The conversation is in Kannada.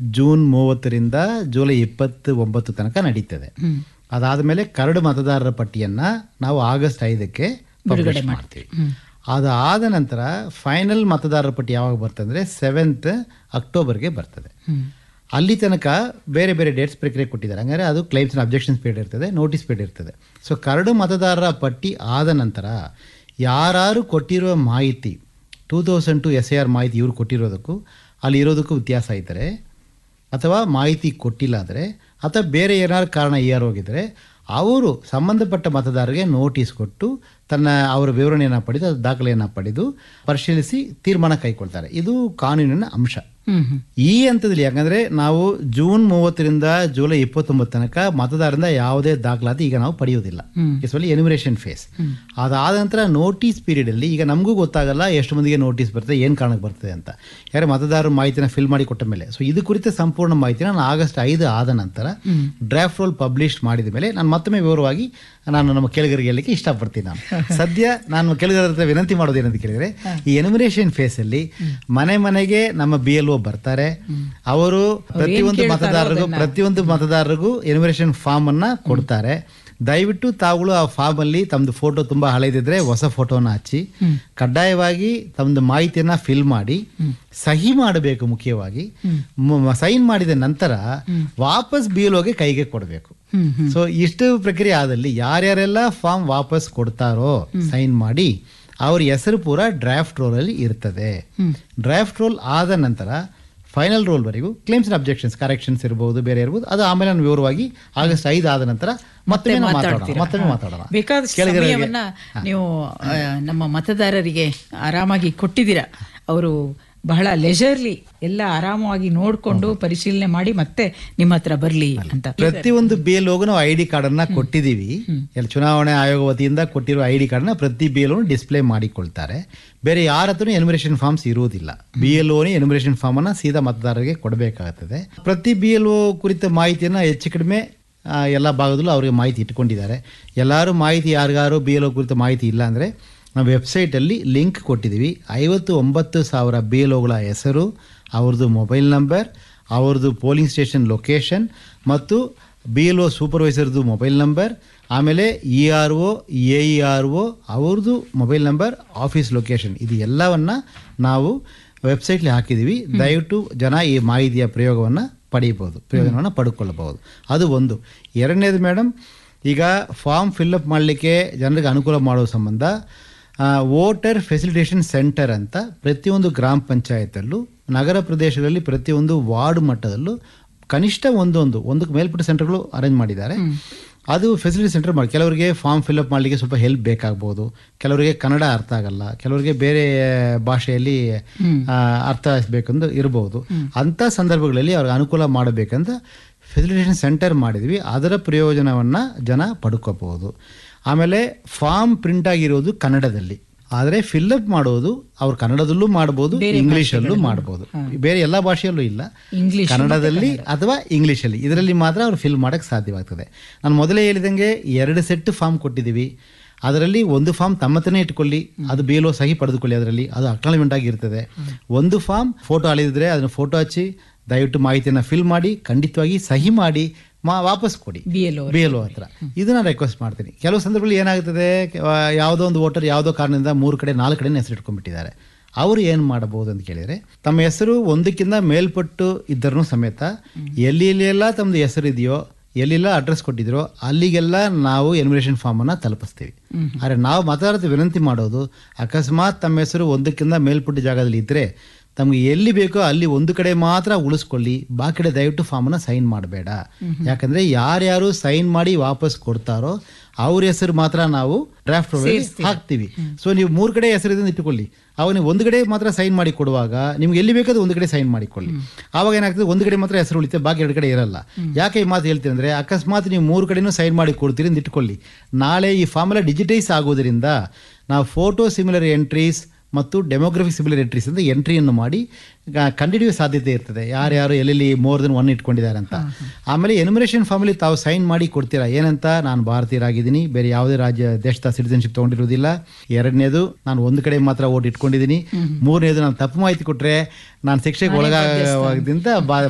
ಜೂನ್ ಮೂವತ್ತರಿಂದ ಜುಲೈ ಇಪ್ಪತ್ತು ಒಂಬತ್ತು ತನಕ ನಡೀತದೆ ಅದಾದಮೇಲೆ ಕರಡು ಮತದಾರರ ಪಟ್ಟಿಯನ್ನ ನಾವು ಆಗಸ್ಟ್ ಐದಕ್ಕೆ ಪಬ್ಲಿಷ್ ಮಾಡ್ತೀವಿ ಅದಾದ ನಂತರ ಫೈನಲ್ ಮತದಾರರ ಪಟ್ಟಿ ಯಾವಾಗ ಬರ್ತದೆ ಅಂದರೆ ಸೆವೆಂತ್ ಅಕ್ಟೋಬರ್ಗೆ ಬರ್ತದೆ ಅಲ್ಲಿ ತನಕ ಬೇರೆ ಬೇರೆ ಡೇಟ್ಸ್ ಪ್ರಕ್ರಿಯೆ ಕೊಟ್ಟಿದ್ದಾರೆ ಹಂಗಾದ್ರೆ ಅದು ಕ್ಲೈಮ್ಸ್ ಅಬ್ಜೆಕ್ಷನ್ಸ್ ಪೀರಿಯಡ್ ಇರ್ತದೆ ನೋಟಿಸ್ ಪೀರಿಯಡ್ ಇರ್ತದೆ ಸೊ ಕರಡು ಮತದಾರರ ಪಟ್ಟಿ ಆದ ನಂತರ ಯಾರು ಕೊಟ್ಟಿರುವ ಮಾಹಿತಿ two thousand two S I R ಮಾಹಿತಿ ಇವ್ರು ಕೊಟ್ಟಿರೋದಕ್ಕೂ ಅಲ್ಲಿ ಇರೋದಕ್ಕೂ ವ್ಯತ್ಯಾಸ ಇದ್ದರೆ ಅಥವಾ ಮಾಹಿತಿ ಕೊಟ್ಟಿಲ್ಲ ಅಂದರೆ ಅಥವಾ ಬೇರೆ ಏನಾದ್ರು ಕಾರಣ ಏರ್ ಹೋಗಿದ್ರೆ ಅವರು ಸಂಬಂಧಪಟ್ಟ ಮತದಾರರಿಗೆ ನೋಟಿಸ್ ಕೊಟ್ಟು ತನ್ನ ಅವರ ವಿವರಣೆಯನ್ನು ಪಡೆದು ಅದು ದಾಖಲೆಯನ್ನು ಪಡೆದು ಪರಿಶೀಲಿಸಿ ತೀರ್ಮಾನ ಕೈಗೊಳ್ತಾರೆ ಇದು ಕಾನೂನಿನ ಅಂಶ ಹ್ಮ್ ಹ್ಮ್ ಈ ಹಂತದಲ್ಲಿ ಯಾಕಂದ್ರೆ ನಾವು ಜೂನ್ ಮೂವತ್ತರಿಂದ ಜುಲೈ ಇಪ್ಪತ್ತೊಂಬತ್ತು ತನಕ ಮತದಾರರಿಂದ ಯಾವುದೇ ದಾಖಲಾತಿ ಈಗ ನಾವು ಪಡೆಯುವುದಿಲ್ಲ ಇಟ್ಸ್ ಒನ್ಲಿ ಎನಿಮಿನೇಷನ್ ಫೇಸ್ ಅದಾದ ನಂತರ ನೋಟಿಸ್ ಪೀರಿಯಡ್ ಅಲ್ಲಿ ಈಗ ನಮಗೂ ಗೊತ್ತಾಗಲ್ಲ ಎಷ್ಟು ಮಂದಿಗೆ ನೋಟಿಸ್ ಬರ್ತದೆ ಏನು ಕಾರಣಕ್ಕೆ ಬರ್ತದೆ ಅಂತ ಯಾರು ಮತದಾರರ ಮಾಹಿತಿನ ಫಿಲ್ ಮಾಡಿ ಕೊಟ್ಟ ಮೇಲೆ ಸೊ ಇದು ಕುರಿತ ಸಂಪೂರ್ಣ ಮಾಹಿತಿನ ನಾನು ಆಗಸ್ಟ್ ಐದು ಆದ ನಂತರ ಡ್ರಾಫ್ಟ್ ರೋಲ್ ಪಬ್ಲಿಷ್ ಮಾಡಿದ ಮೇಲೆ ನಾನು ಮತ್ತೊಮ್ಮೆ ವಿವರವಾಗಿ ನಾನು ನಮ್ಮ ಕೇಳಿಗರಿಗೆ ಹೇಳಲಿಕ್ಕೆ ಇಷ್ಟಪಡ್ತೀನಿ ನಾನು ಸದ್ಯ ನಾನು ಕೇಳಿಗರ ಹತ್ರ ವಿನಂತಿ ಮಾಡೋದು ಏನಂತ ಕೇಳಿದ್ರೆ ಈ ಎನಿಮಿನೇಷನ್ ಫೇಸ್ ಅಲ್ಲಿ ಮನೆ ಮನೆಗೆ ನಮ್ಮ ಬಿ ಎಲ್ ಒ ಬರ್ತಾರೆ ಅವರು ಪ್ರತಿಯೊಂದು ಮತದಾರರಿಗೂ ಪ್ರತಿಯೊಂದು ಮತದಾರರಿಗೂ ಎನಿಮಿನೇಷನ್ ಫಾರ್ಮ್ ಅನ್ನ ಕೊಡ್ತಾರೆ ದಯವಿಟ್ಟು ತಾವುಗಳು ಆ ಫಾರ್ಮ್ ಅಲ್ಲಿ ತಮ್ದು ಫೋಟೋ ತುಂಬಾ ಹಳೆದಿದ್ರೆ ಹೊಸ ಫೋಟೋನ ಹಚ್ಚಿ ಕಡ್ಡಾಯವಾಗಿ ತಮ್ದು ಮಾಹಿತಿಯನ್ನ ಫಿಲ್ ಮಾಡಿ ಸಹಿ ಮಾಡಬೇಕು ಮುಖ್ಯವಾಗಿ ಸೈನ್ ಮಾಡಿದ ನಂತರ ವಾಪಸ್ ಬೀಲೋಗೆ ಕೈಗೆ ಕೊಡಬೇಕು ಸೊ ಇಷ್ಟು ಪ್ರಕ್ರಿಯೆ ಆದಲ್ಲಿ ಯಾರ್ಯಾರೆಲ್ಲ ಫಾರ್ಮ್ ವಾಪಸ್ ಕೊಡ್ತಾರೋ ಸೈನ್ ಮಾಡಿ ಅವ್ರ ಹೆಸರು ಪೂರ ಡ್ರಾಫ್ಟ್ ರೋಲ್ ಅಲ್ಲಿ ಇರ್ತದೆ ಡ್ರಾಫ್ಟ್ ರೋಲ್ ಆದ ನಂತರ ಫೈನಲ್ ರೋಲ್ವರೆಗೂ ಕ್ಲೇಮ್ಸ್ ಅಂಡ್ ಅಬ್ಜೆಕ್ಷನ್ಸ್ ಕರೆಕ್ಷನ್ಸ್ ಇರಬಹುದು ಬೇರೆ ಇರಬಹುದು ಅದು ಆಮೇಲೆ ನಾನು ವಿವರವಾಗಿ ಆಗಸ್ಟ್ ಐದು ಆದ ನಂತರ ಮತ್ತೆ ಮಾತಾಡೋಣ ಮತ್ತೊಮ್ಮೆ ಮಾತಾಡೋಣ ಬೇಕಾದಷ್ಟು ಸಮಯವನ್ನ ನೀವು ಆ, ನಮ್ಮ ಮತದಾರರಿಗೆ ಆರಾಮಾಗಿ ಕೊಟ್ಟಿದ್ದೀರಾ ಅವರು ಬಹಳ ಲೆಜರ್ಲಿ ಎಲ್ಲ ಆರಾಮವಾಗಿ ನೋಡ್ಕೊಂಡು ಪರಿಶೀಲನೆ ಮಾಡಿ ಮತ್ತೆ ನಿಮ್ಮ ಹತ್ರ ಬರ್ಲಿ ಅಂತ ಪ್ರತಿಯೊಂದು ಬೇಲ್ ಹೋಗು ನಾವು ಐ ಡಿ ಕಾರ್ಡ್ ಅನ್ನ ಕೊಟ್ಟಿದೀವಿ ಎಲ್ಲ ಚುನಾವಣೆ ಆಯೋಗ ವತಿಯಿಂದ ಕೊಟ್ಟಿರೋ ಐ ಡಿ ಕಾರ್ಡ್ನ ಪ್ರತಿ ಬೇಲ್ ಡಿಸ್ಪ್ಲೇ ಮಾಡಿಕೊಳ್ತಾರೆ ಬೇರೆ ಯಾರ ಹತ್ರನೂ ಎನಿಮಿನೇಷನ್ ಫಾರ್ಮ್ಸ್ ಇರುವುದಿಲ್ಲ ಬಿ ಎಲ್ ಓನೇ ಎನಿಮಿನೇಷನ್ ಫಾರ್ಮ್ ಅನ್ನ ಸೀದಾ ಮತದಾರರಿಗೆ ಕೊಡಬೇಕಾಗುತ್ತದೆ ಪ್ರತಿ ಬಿ ಎಲ್ ಒ ಕುರಿತ ಮಾಹಿತಿಯನ್ನ ಹೆಚ್ಚು ಕಡಿಮೆ ಆ, ಎಲ್ಲ ಭಾಗದಲ್ಲೂ ಅವರಿಗೆ ಮಾಹಿತಿ ಇಟ್ಕೊಂಡಿದ್ದಾರೆ ಎಲ್ಲರೂ ಮಾಹಿತಿ ಯಾರಿಗಾರು ಬಿ ಎಲ್ ಒ ಕುರಿತ ಮಾಹಿತಿ ಇಲ್ಲ ಅಂದರೆ ನಾವು ವೆಬ್ಸೈಟಲ್ಲಿ ಲಿಂಕ್ ಕೊಟ್ಟಿದ್ದೀವಿ ಐವತ್ತು ಒಂಬತ್ತು ಸಾವಿರ ಬಿ ಎಲ್ ಒಗಳ ಹೆಸರು ಅವ್ರದ್ದು ಮೊಬೈಲ್ ನಂಬರ್ ಅವ್ರದ್ದು ಪೋಲಿಂಗ್ ಸ್ಟೇಷನ್ ಲೊಕೇಶನ್ ಮತ್ತು ಬಿ ಎಲ್ ಒ ಸೂಪರ್ವೈಸರ್ದು ಮೊಬೈಲ್ ನಂಬರ್ ಆಮೇಲೆ E R O A E R O ಅವ್ರದ್ದು ಮೊಬೈಲ್ ನಂಬರ್ ಆಫೀಸ್ ಲೊಕೇಶನ್ ಇದು ಎಲ್ಲವನ್ನ ನಾವು ವೆಬ್ಸೈಟ್ಲಿ ಹಾಕಿದ್ದೀವಿ ದಯವಿಟ್ಟು ಜನ ಈ ಮಾಹಿತಿಯ ಪ್ರಯೋಗವನ್ನು ಪಡೆಯಬಹುದು ಪ್ರಯೋಜನವನ್ನು ಪಡ್ಕೊಳ್ಳಬಹುದು ಅದು ಒಂದು ಎರಡನೇದು ಮೇಡಮ್ ಈಗ ಫಾರ್ಮ್ ಫಿಲ್ಅಪ್ ಮಾಡಲಿಕ್ಕೆ ಜನರಿಗೆ ಅನುಕೂಲ ಮಾಡೋ ಸಂಬಂಧ ವೋಟರ್ ಫೆಸಿಲಿಟೇಷನ್ ಸೆಂಟರ್ ಅಂತ ಪ್ರತಿಯೊಂದು ಗ್ರಾಮ ಪಂಚಾಯತಲ್ಲೂ ನಗರ ಪ್ರದೇಶದಲ್ಲಿ ಪ್ರತಿಯೊಂದು ವಾರ್ಡ್ ಮಟ್ಟದಲ್ಲೂ ಕನಿಷ್ಠ ಒಂದೊಂದು ಒಂದಕ್ಕೆ ಮೇಲ್ಪಟ್ಟ ಸೆಂಟರ್ಗಳು ಅರೇಂಜ್ ಮಾಡಿದ್ದಾರೆ ಅದು ಫೆಸಿಲಿಟಿ ಸೆಂಟರ್ ಮಾಡಿ ಕೆಲವರಿಗೆ ಫಾರ್ಮ್ ಫಿಲ್ಅಪ್ ಮಾಡಲಿಕ್ಕೆ ಸ್ವಲ್ಪ ಹೆಲ್ಪ್ ಬೇಕಾಗ್ಬೋದು ಕೆಲವರಿಗೆ ಕನ್ನಡ ಅರ್ಥ ಆಗಲ್ಲ ಕೆಲವರಿಗೆ ಬೇರೆ ಭಾಷೆಯಲ್ಲಿ ಆ, ಅರ್ಥ ಬೇಕಂದು ಇರಬಹುದು ಅಂಥ ಸಂದರ್ಭಗಳಲ್ಲಿ ಅವ್ರಿಗೆ ಅನುಕೂಲ ಮಾಡಬೇಕಂತ ಫೆಸಿಲಿಟೇಷನ್ ಸೆಂಟರ್ ಮಾಡಿದ್ವಿ ಅದರ ಪ್ರಯೋಜನವನ್ನು ಜನ ಪಡ್ಕೋಬಹುದು ಆಮೇಲೆ ಫಾರ್ಮ್ ಪ್ರಿಂಟ್ ಆಗಿರೋದು ಕನ್ನಡದಲ್ಲಿ ಆದರೆ ಫಿಲ್ಅಪ್ ಮಾಡೋದು ಅವ್ರು ಕನ್ನಡದಲ್ಲೂ ಮಾಡ್ಬೋದು ಇಂಗ್ಲೀಷಲ್ಲೂ ಮಾಡ್ಬೋದು ಬೇರೆ ಎಲ್ಲ ಭಾಷೆಯಲ್ಲೂ ಇಲ್ಲ ಇಂಗ್ಲಿಷ್ ಕನ್ನಡದಲ್ಲಿ ಅಥವಾ ಇಂಗ್ಲೀಷಲ್ಲಿ ಇದರಲ್ಲಿ ಮಾತ್ರ ಅವ್ರು ಫಿಲ್ ಮಾಡೋಕ್ಕೆ ಸಾಧ್ಯವಾಗ್ತದೆ ನಾನು ಮೊದಲೇ ಹೇಳಿದಂಗೆ ಎರಡು ಸೆಟ್ ಫಾರ್ಮ್ ಕೊಟ್ಟಿದ್ದೀವಿ ಅದರಲ್ಲಿ ಒಂದು ಫಾರ್ಮ್ ತಮ್ಮತನೇ ಇಟ್ಕೊಳ್ಳಿ ಅದು ಬೇಲೋ ಸಹಿ ಪಡೆದುಕೊಳ್ಳಿ ಅದರಲ್ಲಿ ಅದು ಅಕ್ನಾಲಜ್ಮೆಂಟ್ ಆಗಿರ್ತದೆ ಒಂದು ಫಾರ್ಮ್ ಫೋಟೋ ಅಳಿದಿದ್ರೆ ಅದನ್ನು ಫೋಟೋ ಹಚ್ಚಿ ದಯವಿಟ್ಟು ಮಾಹಿತಿಯನ್ನು ಫಿಲ್ ಮಾಡಿ ಖಂಡಿತವಾಗಿ ಸಹಿ ಮಾಡಿ ಮಾ ವಾಪಸ್ ಕೊಡಿ ಬಿ ಎಲ್ ಬಿ ಎಲ್ ಹತ್ರ ಇದನ್ನ ರಿಕ್ವೆಸ್ಟ್ ಮಾಡ್ತೀನಿ ಕೆಲವು ಸಂದರ್ಭದಲ್ಲಿ ಏನಾಗ್ತದೆ ಆ, ಯಾವುದೋ ಒಂದು ವೋಟರ್ ಯಾವುದೋ ಕಾರಣದಿಂದ ಮೂರು ಕಡೆ ನಾಲ್ಕು ಕಡೆ ಹೆಸರು ಇಟ್ಕೊಂಡ್ಬಿಟ್ಟಿದ್ದಾರೆ ಅವರು ಏನು ಮಾಡಬಹುದು ಅಂತ ಕೇಳಿದರೆ ತಮ್ಮ ಹೆಸರು ಒಂದಕ್ಕಿಂತ ಮೇಲ್ಪಟ್ಟು ಇದ್ದರೂ ಸಮೇತ ಎಲ್ಲಿ ಎಲ್ಲೆಲ್ಲ ತಮ್ಮದು ಹೆಸರು ಇದೆಯೋ ಎಲ್ಲೆಲ್ಲ ಅಡ್ರೆಸ್ ಕೊಟ್ಟಿದ್ರೋ ಅಲ್ಲಿಗೆಲ್ಲ ನಾವು ಎನ್ವಿರೇಷನ್ ಫಾರ್ಮನ್ನು ತಲುಪಿಸ್ತೀವಿ ಆದರೆ ನಾವು ಮತದಾರತೆ ವಿನಂತಿ ಮಾಡೋದು ಅಕಸ್ಮಾತ್ ತಮ್ಮ ಹೆಸರು ಒಂದಕ್ಕಿಂತ ಮೇಲ್ಪಟ್ಟ ಜಾಗದಲ್ಲಿ ಇದ್ದರೆ ತಮಗೆ ಎಲ್ಲಿ ಬೇಕೋ ಅಲ್ಲಿ ಒಂದು ಕಡೆ ಮಾತ್ರ ಉಳಿಸ್ಕೊಳ್ಳಿ ಬಾಕಿ ಕಡೆ ದಯವಿಟ್ಟು ಫಾರ್ಮನ್ನ ಸೈನ್ ಮಾಡಬೇಡ ಯಾಕಂದ್ರೆ ಯಾರ್ಯಾರು ಸೈನ್ ಮಾಡಿ ವಾಪಸ್ ಕೊಡ್ತಾರೋ ಅವ್ರ ಹೆಸರು ಮಾತ್ರ ನಾವು ಡ್ರಾಫ್ಟ್ ಹಾಕ್ತೀವಿ ಸೊ ನೀವು ಮೂರು ಕಡೆ ಹೆಸರಿದಿಂದ ಇಟ್ಟುಕೊಳ್ಳಿ ಅವಾಗ ನೀವು ಒಂದು ಕಡೆ ಮಾತ್ರ ಸೈನ್ ಮಾಡಿ ಕೊಡುವಾಗ ನಿಮ್ಗೆ ಎಲ್ಲಿ ಬೇಕಾದ್ರೂ ಒಂದು ಕಡೆ ಸೈನ್ ಮಾಡಿಕೊಳ್ಳಿ ಆವಾಗ ಏನಾಗ್ತದೆ ಒಂದು ಕಡೆ ಮಾತ್ರ ಹೆಸರು ಉಳಿತೆ ಬಾಕಿ ಎರಡು ಕಡೆ ಇರಲ್ಲ ಯಾಕೆ ಈ ಮಾತು ಹೇಳ್ತೀನಿ ಅಂದ್ರೆ ಅಕಸ್ಮಾತ್ ನೀವು ಮೂರು ಕಡೆನೂ ಸೈನ್ ಮಾಡಿ ಕೊಡ್ತೀರಿ ಅಂತ ಇಟ್ಕೊಳ್ಳಿ ನಾಳೆ ಈ ಫಾರ್ಮ್ ಎಲ್ಲ ಡಿಜಿಟೈಸ್ ಆಗೋದ್ರಿಂದ ನಾವು ಫೋಟೋ ಸಿಮಿಲರ್ ಎಂಟ್ರೀಸ್ ಮತ್ತು ಡೆಮೋಗ್ರಫಿಕ್ ಸಿಮಿಲರ್ ಎಂಟ್ರೀಸ್ ಅಂತ ಎಂಟ್ರಿಯನ್ನು ಮಾಡಿ ಗ- ಕಂಡುಹಿಡಿಯುವ ಸಾಧ್ಯತೆ ಇರ್ತದೆ ಯಾರ್ಯಾರು ಎಲ್ಲೆಲ್ಲಿ ಮೋರ್ ದೆನ್ ಒನ್ ಇಟ್ಕೊಂಡಿದ್ದಾರೆ ಅಂತ ಆಮೇಲೆ ಎನಿಮಿನೇಷನ್ ಫಾರ್ಮಲ್ಲಿ ತಾವು ಸೈನ್ ಮಾಡಿ ಕೊಡ್ತೀರಾ ಏನಂತ ನಾನು ಭಾರತೀಯರಾಗಿದ್ದೀನಿ ಬೇರೆ ಯಾವುದೇ ರಾಜ್ಯ ದೇಶದ ಸಿಟಿಸನ್ಶಿಪ್ ತೊಗೊಂಡಿರೋದಿಲ್ಲ ಎರಡನೇದು ನಾನು ಒಂದು ಕಡೆ ಮಾತ್ರ ಓಟ್ ಇಟ್ಕೊಂಡಿದ್ದೀನಿ ಮೂರನೇದು ನಾನು ತಪ್ಪು ಮಾಹಿತಿ ಕೊಟ್ಟರೆ ನಾನು ಶಿಕ್ಷೆಗೆ ಒಳಗಾಗೋದ್ರಿಂದ ಬಾ